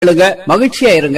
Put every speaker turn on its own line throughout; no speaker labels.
கேளுங்க மகிழ்ச்சியா இருங்க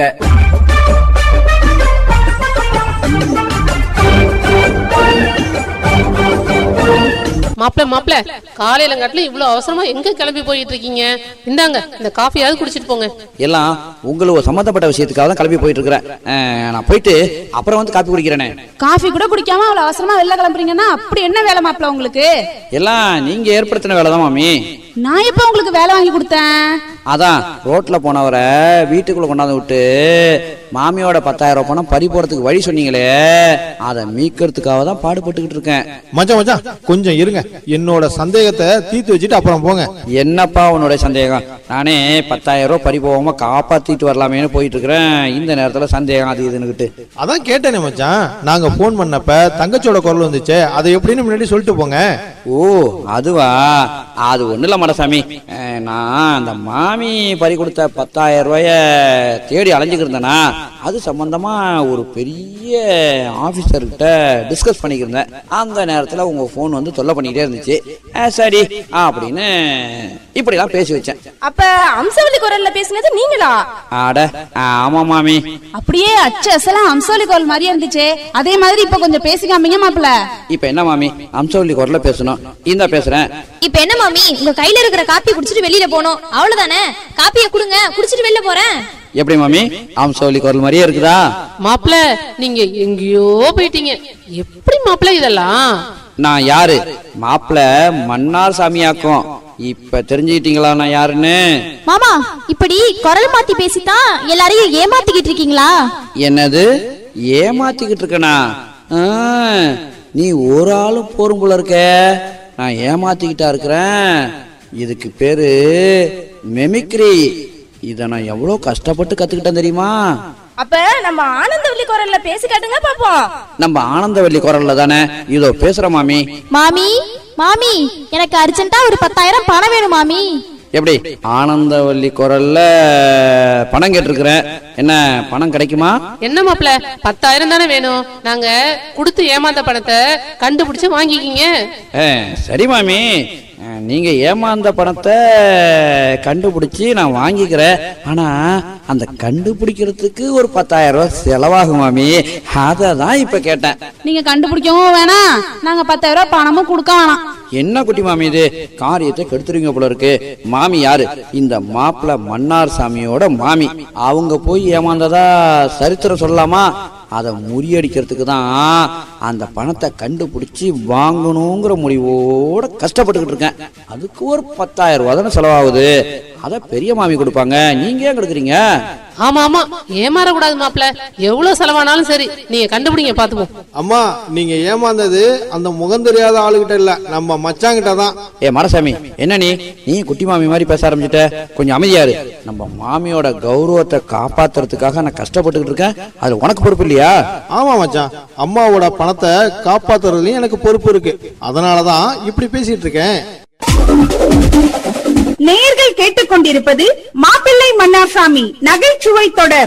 மாப்பிள மாப்பிள காலையில காட்டுல இவ்வளவு அவசரமா எங்க கிளம்பி போயிட்டு இருக்கீங்க இந்தாங்க இந்த காஃபியாவது குடிச்சிட்டு போங்க
எல்லாம் உங்களுக்கு சம்பந்தப்பட்ட விஷயத்துக்காக தான் கிளம்பி போயிட்டு இருக்கிறேன் அஹ், நான் போயிட்டு அப்புறம் வந்து காப்பி குடிக்கிறேனே
காஃபி கூட குடிக்காம அவ்வளவு அவசரமா வெளில கிளம்புறீங்கன்னா அப்படி என்ன வேலை மாப்பிள உங்களுக்கு
எல்லாம் நீங்க ஏற்படுத்தின வேலை தான் மாமி
நான் எப்ப உங்களுக்கு வேலை வாங்கி கொடுத்தேன்
அதான் ரோட்ல போனவரை வீட்டுக்குள்ள கொண்டாந்து விட்டு மாமியோட பத்தாயிரம் ரூபாய் பணம் பறி போறதுக்கு வழி சொன்னீங்களே அதை மீட்கிறதுக்காக தான் பாடுபட்டுக்கிட்டு இருக்கேன்
மச்சான் மச்சான் கொஞ்சம் இருங்க என்னோட சந்தேகத்தை தீர்த்து வச்சுட்டு அப்புறம் போங்க
என்னப்பா உன்னுடைய சந்தேகம் நானே பத்தாயிரம் ரூபாய் பறி போகாம காப்பாத்திட்டு வரலாமேன்னு போயிட்டு இருக்கிறேன் இந்த நேரத்துல சந்தேகம் அது இதுன்னுகிட்டு
அதான் கேட்டேனே மச்சான் நாங்க ஃபோன் பண்ணப்ப தங்கச்சியோட குரல் வந்துச்சே அதை எப்படின்னு முன்னாடி சொல்லிட்டு போங்க
ஓ அதுவா அது ஒண்ணு இல்ல மடசாமி அஹ், நான் அந்த மாமி பறி கொடுத்த பத்தாயிரம் ரூபாய தேடி அலைஞ்சுக்கிட்டு இருந்தேனா அது சம்பந்தமா ஒரு பெரிய ஆபீசர் கிட்ட டிஸ்கஸ் பண்ணிக்கிட்டு இருந்தேன் அந்த நேரத்துல உங்க போன் வந்து தொல்லை பண்ணிக்கிட்டே இருந்துச்சு அஹ், சரி அப்படின்னு இப்படிலாம் பேசி வச்சேன்
அப்ப அம்சவல்லி குரல்ல பேசுனது நீங்களா
ஆட ஆமா மாமி
அப்படியே அச்சு அசலாம் அம்சோலி கோல் மாதிரியே இருந்துச்சே அதே மாதிரி இப்ப கொஞ்சம் பேசிக்காமீங்க மாப்பிள
இப்ப என்ன மாமி அம்சவல்லி குரல்ல பேசணும் இந்த பேசுறேன்
இப்ப என்ன மாமி உங்க கையில இருக்கிற காப்பி குடிச்சிட்டு வெளியில போனோம் அவ்வளவுதானே காப்பியை கொடுங்க குடிச்சிட்டு வெளில போறேன்
எப்படி மாமி அம்சவல்லி குரல் மாதிரியே இருக்குதா
மாப்பிள நீங்க எங்கேயோ போயிட்டீங்க எப்படி மாப்பிள இதெல்லாம்
நான் யாரு மாப்பிள மன்னார் சாமியாக்கும் இப்ப தெரிஞ்சுக்கிட்டீங்களா நான் யாருன்னு
மாமா இப்படி குரல் மாத்தி பேசித்தான் எல்லாரையும் ஏமாத்திக்கிட்டு இருக்கீங்களா
என்னது ஏமாத்திக்கிட்டு இருக்கனா ஆ, நீ ஒரு ஆளும் போரும் போல இருக்க நான் ஏமாத்திக்கிட்டா இருக்கிறேன் இதுக்கு பேரு மெமிக்ரி இத நான் எவ்வளவு கஷ்டப்பட்டு கத்துக்கிட்டேன் தெரியுமா
அப்ப நம்ம ஆனந்தவல்லி குரல்ல பேசி காட்டுங்க பாப்போம்
நம்ம ஆனந்தவல்லி குரல்ல தானே இதோ பேசுற மாமி
மாமி மாமி எனக்கு அர்ஜென்ட்டா ஒரு பத்தாயிரம் பணம் வேணும் மாமி
எப்படி ஆனந்தவல்லி குரல்ல பணம் கேட்டிருக்கிறேன் என்ன பணம் கிடைக்குமா
என்ன மாப்பிள பத்தாயிரம் தானே வேணும் நாங்க கொடுத்து ஏமாந்த பணத்தை கண்டுபிடிச்சு வாங்கிக்கிங்க
ஏ, சரி மாமி அஹ், நீங்க ஏமாந்த பணத்தை கண்டுபிடிச்சி நான் வாங்கிக்கிறேன் ஆனா அந்த கண்டுபிடிக்கிறதுக்கு ஒரு பத்தாயிரம் ரூபாய் செலவாகும் மாமி அதை தான் இப்ப கேட்டேன்
நீங்க கண்டுபிடிக்கவும் வேணாம் நாங்க பத்தாயிரம் ரூபாய் பணமும் கொடுக்க வேணாம்
என்ன குட்டி மாமி இது காரியத்தை கெடுத்துருவீங்க போல இருக்கு மாமி யாரு இந்த மாப்பிள மன்னார் சாமியோட மாமி அவங்க போய் ஏமாந்ததா சரித்திரம் சொல்லலாமா அதை முறியடிக்கிறதுக்கு தான் அந்த பணத்தை கண்டுபிடிச்சி வாங்கணுங்கிற முடிவோட கஷ்டப்பட்டுக்கிட்டு இருக்கேன் அதுக்கு ஒரு பத்தாயிரம் ரூபா தானே செலவாகுது அதை பெரிய மாமி கொடுப்பாங்க நீங்க ஏன் கொடுக்குறீங்க
ஆமா ஆமா ஏமாறக்கூடாது மாப்பிள எவ்வளவு செலவானாலும் சரி நீங்க கண்டுபிடிங்க பாத்துப்போம்
அம்மா நீங்க ஏமாந்தது அந்த முகம் தெரியாத ஆளுகிட்ட இல்ல நம்ம மச்சாங்கிட்ட தான்
ஏ மரசாமி என்ன நீ நீ குட்டி மாமி மாதிரி பேச ஆரம்பிச்சிட்ட கொஞ்சம் அமைதியாரு நம்ம மாமியோட கௌரவத்தை காப்பாத்துறதுக்காக நான் கஷ்டப்பட்டுக்கிட்டு இருக்கேன் அது உனக்கு பொறுப்பு இல்லையா
ஆமா மச்சான் அம்மாவோட பணத்தை காப்பாத்துறதுலயும் எனக்கு பொறுப்பு இருக்கு அதனாலதான் இப்படி பேசிட்டு இருக்கேன்
நேயர்கள் கேட்டுக்கொண்டிருப்பது மாப்பிள்ளை மன்னார்சாமி நகைச்சுவை தொடர்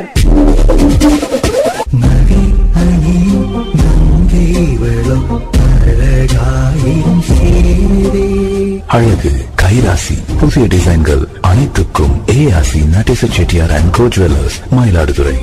அழகு கைராசி புதிய டிசைன்கள் அனைத்துக்கும் ஏஆசி Natesa Chettiar and co jewellers Mayiladuthurai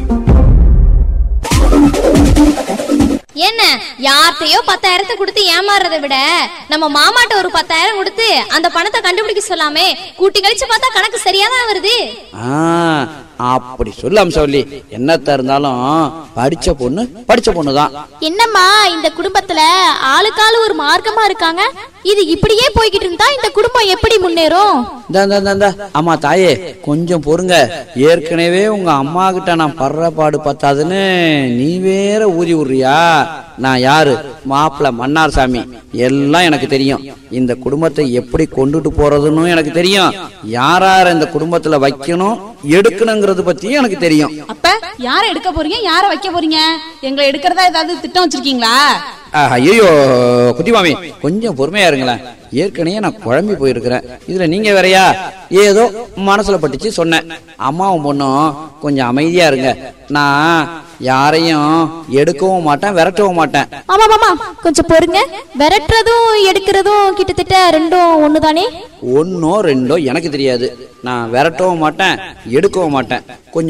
என்ன யார்கிட்டயோ பத்தாயிரத்தை கொடுத்து ஏமாறதை விட நம்ம மாமாட்ட ஒரு பத்தாயிரம் கொடுத்து அந்த பணத்தை கண்டுபிடிக்க சொல்லாமே கூட்டி கழிச்சு பார்த்தா கணக்கு சரியா தான் வருது
ஆ, அப்படி சொல்லு அம்சவல்லி என்னத்த இருந்தாலும் படிச்ச பொண்ணு படிச்ச பொண்ணு தான்
என்னம்மா இந்த குடும்பத்துல ஆளுக்காளு ஒரு மார்க்கமா இருக்காங்க இது இப்படியே போய்கிட்டு இருந்தா இந்த குடும்பம் எப்படி முன்னேறும்
இந்த இந்த, இந்த, இந்த. அம்மா தாயே கொஞ்சம் பொறுங்க ஏற்கனவே உங்க அம்மா கிட்ட நான் படுற பாடு பத்தாதுன்னு நீ வேற ஊதி விடுறியா நான் யாரு மாப்பிள மன்னார் சாமி எல்லாம் எனக்கு தெரியும் இந்த குடும்பத்தை எப்படி கொண்டுட்டு போறதுன்னு எனக்கு தெரியும் யாரார இந்த குடும்பத்துல வைக்கணும் எடுக்கணுங்கிறது பத்தியும் எனக்கு தெரியும்
அப்ப யார எடுக்க போறீங்க யார வைக்க போறீங்க எங்களை எடுக்கிறதா ஏதாவது திட்டம் வச்சிருக்கீங்களா
ஐயோ குட்டிமாமி கொஞ்சம் பொறுமையா இருங்களேன் ஏற்கனவே நான் குழம்பி போயிருக்கிறேன் இதுல நீங்க வேறயா ஏதோ மனசுல பட்டுச்சு சொன்னேன் அம்மாவும் பொண்ணும் கொஞ்சம் அமைதியா இருங்க நான் யாரையும் எடுக்கவும் மாட்டேன் விரட்டவும் மாட்டேன்
ஆமா மாமா கொஞ்சம் பொறுங்க விரட்டுறதும் எடுக்கிறதும் கிட்டத்தட்ட ரெண்டும் ஒண்ணுதானே
ஒன்னோ ரெண்டோ எனக்கு தெரியாது நான் விரட்டவும் மாட்டேன் எடுக்கவும் மாட்டேன் கொஞ்சம்